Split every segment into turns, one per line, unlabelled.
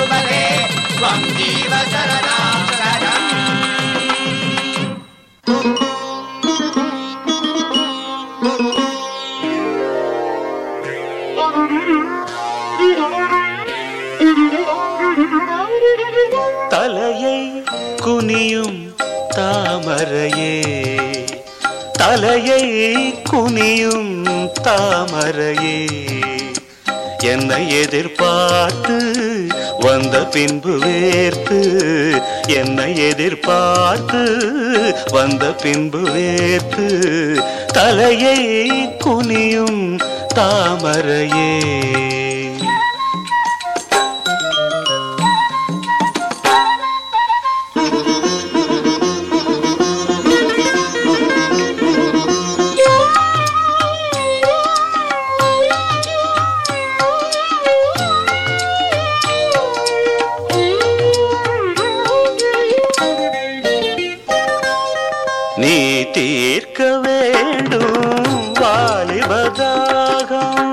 गुरुपदे त्वं जीव शरणां शरणम्
தலையை குனியும் தாமரையே தலையை குனியும் தாமரையே என்னை எதிர்பார்த்து வந்த பின்பு வேர்த்து என்னை எதிர்பார்த்து வந்த பின்பு வேர்த்து தலையை குனியும் தாமரையே நீ தீர்க்க வேண்டும் வாலிபதாகம்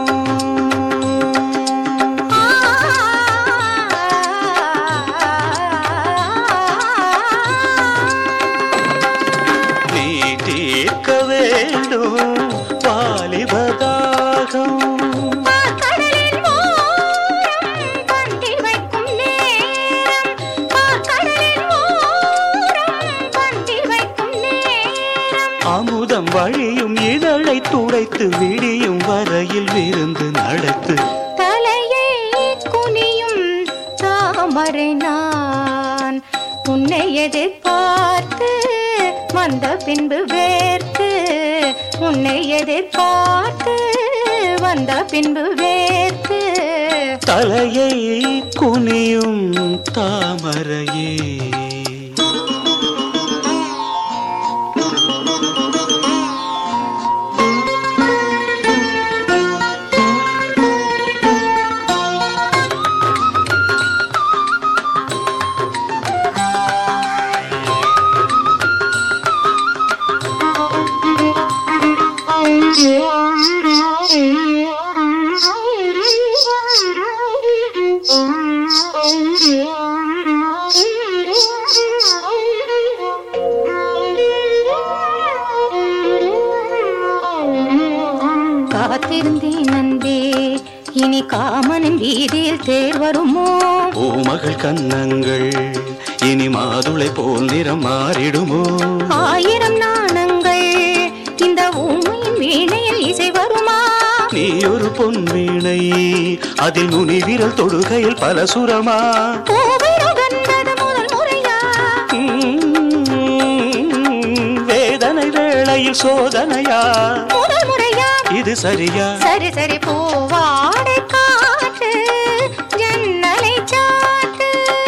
நீ தீர்க்க வேண்டும் வாலிபதாகம்
பார்க்கடலின் ஓரம் பந்தி வைக்கும் நேரம் பார்க்கடலின் ஓரம் பந்தி வைக்கும் நேரம்
அமுதம் வழியும் இதழை துடைத்து விடியும் வரையில் விருந்து நடத்து
தலையை குனியும் தாமரை நான் உன்னை எதிர்பார்த்து வந்த பின்பு வேர்த்து உன்னை எதிர்பார்த்து வந்த பின்பு வேர்த்து
தலையை குனியும் தாமரையே
காத்திருந்தேன் நந்தே இனி காமனின் வீதியில் தேர் வருமோ
பூமகள் கன்னங்கள் இனி மாதுளை போல் நிறம் மாறிடுமோ
ஆயிரம் நாணங்கள் இந்த ஊமையின் வீணையில் இசை வருமா
நீ ஒரு பொன் வீணை அதில் நுனி விரல் தொடுகையில் பல சுரமா
பூவிரு கண்டது முதல் முறையா
உம், வேதனை வேளையில் சோதனையா
முதல் முறையா
இது சரியா
சரி சரி பூவாடை காற்று ஜன்னலை சாத்து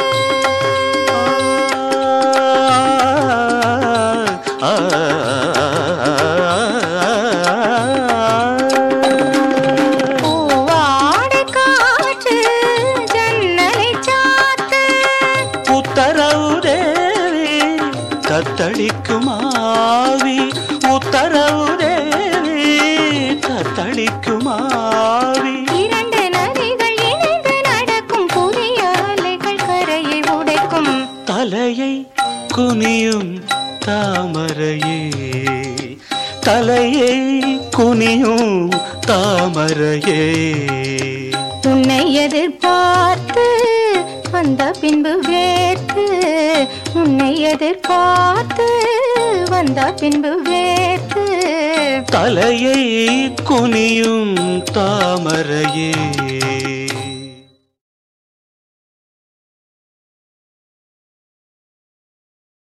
ஆ, ஆ,
பூவாடை காற்று ஜன்னலை சாத்து
உத்தரவு தேவி கத்தளிக்கும் ஆவி உத்தரவு தேவி கத்தளிக்கும் ஆவி
இரண்டு நதிகள் இணைந்து நடக்கும் புதிய அலைகள் கரையை உடைக்கும்
தலையை குனியும் தாமரையே தலையை குனியும் தாமரையே
உன்னை எதிர்பார்த்து வந்த பின்பு வேர்த்து உன்னை எதிர்பார்த்து வந்த பின்பு வேர்த்து
தலையை குனியும் தாமரையே